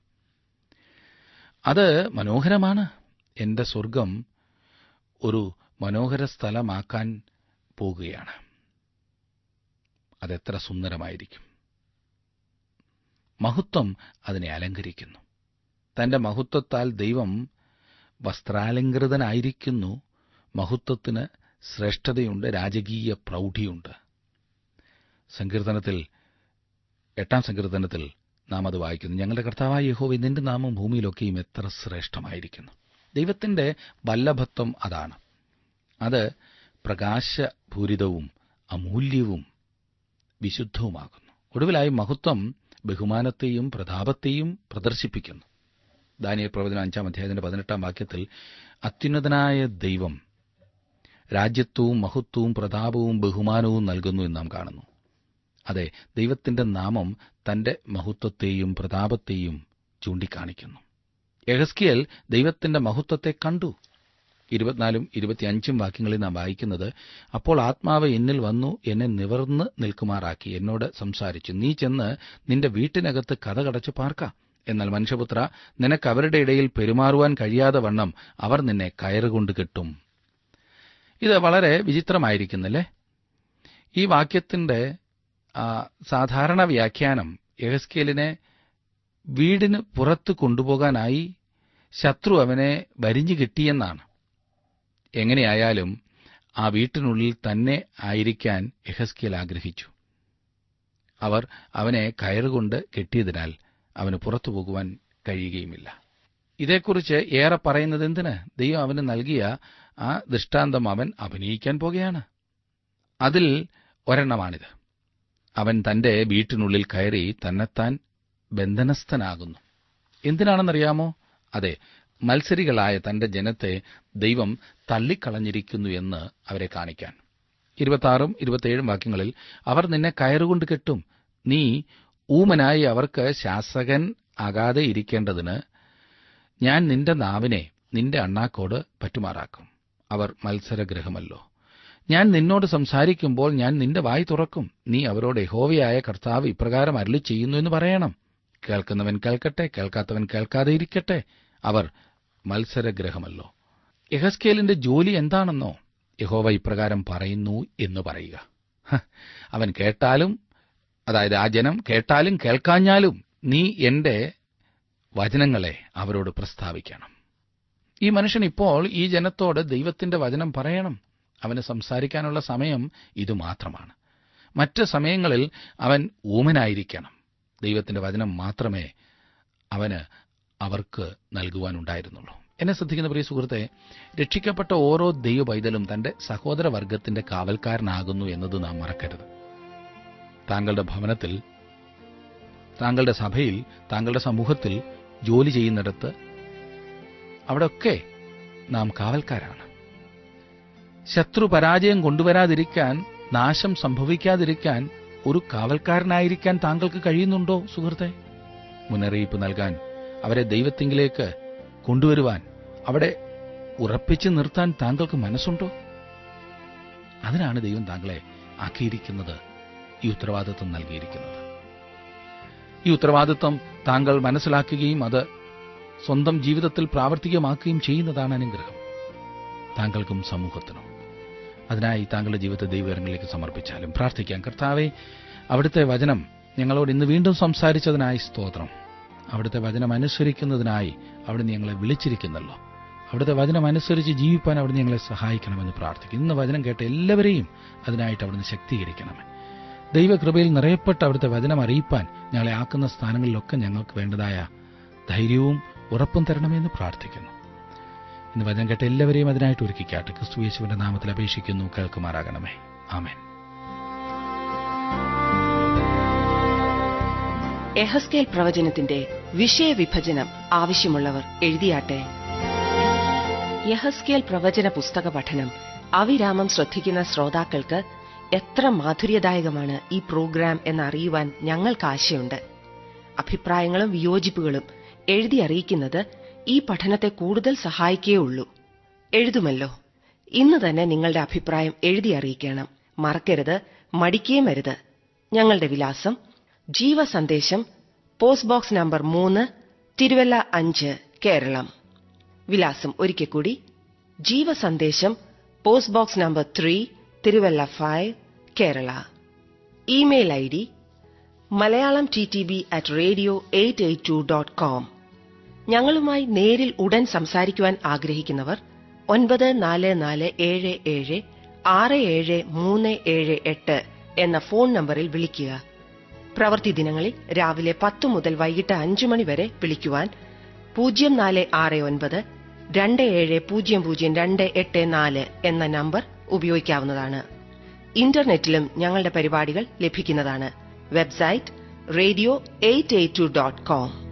അത് മനോഹരമാണ് എന്റെ സ്വർഗം ഒരു മനോഹര സ്ഥലമാക്കാൻ പോകുകയാണ് അതെത്ര സുന്ദരമായിരിക്കും മഹത്വം അതിനെ അലങ്കരിക്കുന്നു തന്റെ മഹത്വത്താൽ ദൈവം വസ്ത്രാലങ്കൃതനായിരിക്കുന്നു മഹത്വത്തിന് ശ്രേഷ്ഠതയുണ്ട് രാജകീയ പ്രൗഢിയുണ്ട് സങ്കീർത്തനത്തിൽ എട്ടാം സങ്കീർത്തനത്തിൽ നാം അത് വായിക്കുന്നു ഞങ്ങളുടെ കർത്താവായ യഹോവ നിന്റെ നാമം ഭൂമിയിലൊക്കെയും എത്ര ശ്രേഷ്ഠമായിരിക്കുന്നു ദൈവത്തിന്റെ വല്ലഭത്വം അതാണ് അത് പ്രകാശപൂരിതവും അമൂല്യവും വിശുദ്ധവുമാകുന്നു ഒടുവിലായി മഹത്വം ബഹുമാനത്തെയും പ്രതാപത്തെയും പ്രദർശിപ്പിക്കുന്നു ദാനിയ പ്രവചനം അഞ്ചാം അധ്യായത്തിന്റെ പതിനെട്ടാം വാക്യത്തിൽ അത്യുന്നതനായ ദൈവം രാജ്യത്വവും മഹത്വവും പ്രതാപവും ബഹുമാനവും നൽകുന്നു എന്ന് നാം കാണുന്നു അതെ ദൈവത്തിന്റെ നാമം തന്റെ മഹത്വത്തെയും പ്രതാപത്തെയും ചൂണ്ടിക്കാണിക്കുന്നു യഹസ്കിയൽ ദൈവത്തിന്റെ മഹത്വത്തെ കണ്ടു ഇരുപത്തിനാലും ഇരുപത്തിയഞ്ചും വാക്യങ്ങളിൽ നാം വായിക്കുന്നത് അപ്പോൾ ആത്മാവ് എന്നിൽ വന്നു എന്നെ നിവർന്ന് നിൽക്കുമാറാക്കി എന്നോട് സംസാരിച്ചു നീ ചെന്ന് നിന്റെ വീട്ടിനകത്ത് കഥ കടച്ചു പാർക്ക എന്നാൽ മനുഷ്യപുത്ര നിനക്ക് അവരുടെ ഇടയിൽ പെരുമാറുവാൻ കഴിയാതെ വണ്ണം അവർ നിന്നെ കയറുകൊണ്ട് കെട്ടും ഇത് വളരെ വിചിത്രമായിരിക്കുന്നില്ലേ ഈ വാക്യത്തിന്റെ സാധാരണ വ്യാഖ്യാനം യഹസ്കേലിനെ വീടിന് പുറത്ത് കൊണ്ടുപോകാനായി ശത്രു അവനെ വരിഞ്ഞു കിട്ടിയെന്നാണ് എങ്ങനെയായാലും ആ വീട്ടിനുള്ളിൽ തന്നെ ആയിരിക്കാൻ യഹസ്കേൽ ആഗ്രഹിച്ചു അവർ അവനെ കയറുകൊണ്ട് കെട്ടിയതിനാൽ അവന് പുറത്തു പോകുവാൻ കഴിയുകയുമില്ല ഇതേക്കുറിച്ച് ഏറെ പറയുന്നത് എന്തിന് ദൈവം അവന് നൽകിയ ആ ദൃഷ്ടാന്തം അവൻ അഭിനയിക്കാൻ പോകുകയാണ് അതിൽ ഒരെണ്ണമാണിത് അവൻ തന്റെ വീട്ടിനുള്ളിൽ കയറി തന്നെത്താൻ ബന്ധനസ്ഥനാകുന്നു എന്തിനാണെന്നറിയാമോ അതെ മത്സരികളായ തന്റെ ജനത്തെ ദൈവം തള്ളിക്കളഞ്ഞിരിക്കുന്നു എന്ന് അവരെ കാണിക്കാൻ ഇരുപത്താറും ഇരുപത്തിയേഴും വാക്യങ്ങളിൽ അവർ നിന്നെ കയറുകൊണ്ട് കെട്ടും നീ ഊമനായി അവർക്ക് ശാസകൻ ആകാതെ ഇരിക്കേണ്ടതിന് ഞാൻ നിന്റെ നാവിനെ നിന്റെ അണ്ണാക്കോട് പറ്റുമാറാക്കും അവർ മത്സരഗ്രഹമല്ലോ ഞാൻ നിന്നോട് സംസാരിക്കുമ്പോൾ ഞാൻ നിന്റെ വായി തുറക്കും നീ അവരോട് യഹോവയായ കർത്താവ് ഇപ്രകാരം അരളി ചെയ്യുന്നു എന്ന് പറയണം കേൾക്കുന്നവൻ കേൾക്കട്ടെ കേൾക്കാത്തവൻ കേൾക്കാതെ ഇരിക്കട്ടെ അവർ മത്സരഗ്രഹമല്ലോ യഹസ്കേലിന്റെ ജോലി എന്താണെന്നോ യഹോവ ഇപ്രകാരം പറയുന്നു എന്ന് പറയുക ഹ, അവൻ കേട്ടാലും അതായത് ആ ജനം കേട്ടാലും കേൾക്കാഞ്ഞാലും നീ എന്റെ വചനങ്ങളെ അവരോട് പ്രസ്താവിക്കണം ഈ മനുഷ്യൻ ഇപ്പോൾ ഈ ജനത്തോട് ദൈവത്തിന്റെ വചനം പറയണം അവന് സംസാരിക്കാനുള്ള സമയം ഇതുമാത്രമാണ് മറ്റ് സമയങ്ങളിൽ അവൻ ഊമനായിരിക്കണം ദൈവത്തിന്റെ വചനം മാത്രമേ അവന് അവർക്ക് നൽകുവാനുണ്ടായിരുന്നുള്ളൂ എന്നെ ശ്രദ്ധിക്കുന്ന പ്രിയ സുഹൃത്തെ രക്ഷിക്കപ്പെട്ട ഓരോ ദൈവ പൈതലും തന്റെ സഹോദര വർഗത്തിന്റെ കാവൽക്കാരനാകുന്നു എന്നത് നാം മറക്കരുത് താങ്കളുടെ ഭവനത്തിൽ താങ്കളുടെ സഭയിൽ താങ്കളുടെ സമൂഹത്തിൽ ജോലി ചെയ്യുന്നിടത്ത് അവിടെയൊക്കെ നാം കാവൽക്കാരാണ് ശത്രു പരാജയം കൊണ്ടുവരാതിരിക്കാൻ നാശം സംഭവിക്കാതിരിക്കാൻ ഒരു കാവൽക്കാരനായിരിക്കാൻ താങ്കൾക്ക് കഴിയുന്നുണ്ടോ സുഹൃത്തെ മുന്നറിയിപ്പ് നൽകാൻ അവരെ ദൈവത്തിങ്കിലേക്ക് കൊണ്ടുവരുവാൻ അവിടെ ഉറപ്പിച്ചു നിർത്താൻ താങ്കൾക്ക് മനസ്സുണ്ടോ അതിനാണ് ദൈവം താങ്കളെ ആക്കിയിരിക്കുന്നത് ഈ ഉത്തരവാദിത്വം നൽകിയിരിക്കുന്നത് ഈ ഉത്തരവാദിത്വം താങ്കൾ മനസ്സിലാക്കുകയും അത് സ്വന്തം ജീവിതത്തിൽ പ്രാവർത്തികമാക്കുകയും ചെയ്യുന്നതാണ് അനുഗ്രഹം താങ്കൾക്കും സമൂഹത്തിനും അതിനായി താങ്കളുടെ ജീവിതത്തെ ദൈവകരങ്ങളിലേക്ക് സമർപ്പിച്ചാലും പ്രാർത്ഥിക്കാം കർത്താവെ അവിടുത്തെ വചനം ഞങ്ങളോട് ഇന്ന് വീണ്ടും സംസാരിച്ചതിനായി സ്തോത്രം അവിടുത്തെ വചനം അനുസരിക്കുന്നതിനായി അവിടുന്ന് ഞങ്ങളെ വിളിച്ചിരിക്കുന്നല്ലോ അവിടുത്തെ വചനം അനുസരിച്ച് ജീവിപ്പാൻ അവിടുന്ന് ഞങ്ങളെ സഹായിക്കണമെന്ന് പ്രാർത്ഥിക്കും ഇന്ന് വചനം കേട്ട എല്ലാവരെയും അതിനായിട്ട് അവിടുന്ന് ശക്തീകരിക്കണമേ ദൈവകൃപയിൽ നിറയപ്പെട്ട് അവിടുത്തെ വചനം അറിയിപ്പാൻ ഞങ്ങളെ ആക്കുന്ന സ്ഥാനങ്ങളിലൊക്കെ ഞങ്ങൾക്ക് വേണ്ടതായ ധൈര്യവും ഉറപ്പും തരണമെന്ന് പ്രാർത്ഥിക്കുന്നു ഇന്ന് വചനം കേട്ട എല്ലാവരെയും അതിനായിട്ട് ഒരുക്കിക്കാട്ടെ ക്രിസ്തു യേശുവിന്റെ നാമത്തിൽ അപേക്ഷിക്കുന്നു കേൾക്കുമാറാകണമേ ആമേൻ എഹസ്കേൽ പ്രവചനത്തിന്റെ വിഷയവിഭജനം ആവശ്യമുള്ളവർ എഴുതിയാട്ടെ യഹസ്കേൽ പ്രവചന പുസ്തക പഠനം അവിരാമം ശ്രദ്ധിക്കുന്ന ശ്രോതാക്കൾക്ക് എത്ര മാധുര്യദായകമാണ് ഈ പ്രോഗ്രാം എന്നറിയുവാൻ ഞങ്ങൾക്ക് ആശയുണ്ട് അഭിപ്രായങ്ങളും വിയോജിപ്പുകളും എഴുതി അറിയിക്കുന്നത് ഈ പഠനത്തെ കൂടുതൽ സഹായിക്കേയുള്ളൂ എഴുതുമല്ലോ ഇന്ന് തന്നെ നിങ്ങളുടെ അഭിപ്രായം എഴുതി അറിയിക്കണം മറക്കരുത് മടിക്കുകയും വരുത് ഞങ്ങളുടെ വിലാസം ജീവസന്ദേശം പോസ്റ്റ് ബോക്സ് നമ്പർ മൂന്ന് തിരുവല്ല അഞ്ച് കേരളം വിലാസം ഒരിക്കൽ കൂടി ജീവസന്ദേശം post box number three Thiruvalla five Kerala email I D Malayalam T T B at radio eight eight two dot com ഞങ്ങളുമായി നേരിൽ ഉടൻ സംസാരിക്കുവാൻ ആഗ്രഹിക്കുന്നവർ ഒൻപത് നാല് നാല് ഏഴ് ഏഴ് ആറ് ഏഴ് മൂന്ന് ഏഴ് എട്ട് എന്ന ഫോൺ നമ്പറിൽ വിളിക്കുക പ്രവൃത്തി ദിനങ്ങളിൽ രാവിലെ പത്ത് മുതൽ വൈകിട്ട് അഞ്ചു മണി വരെ വിളിക്കുവാൻ പൂജ്യം നാല് ആറ് ഒൻപത് രണ്ട് ഏഴ് പൂജ്യം പൂജ്യം രണ്ട് എട്ട് നാല് എന്ന നമ്പർ ഉപയോഗിക്കാവുന്നതാണ് ഇന്റർനെറ്റിലും ഞങ്ങളുടെ പരിപാടികൾ ലഭിക്കുന്നതാണ് website radio eight eight two dot com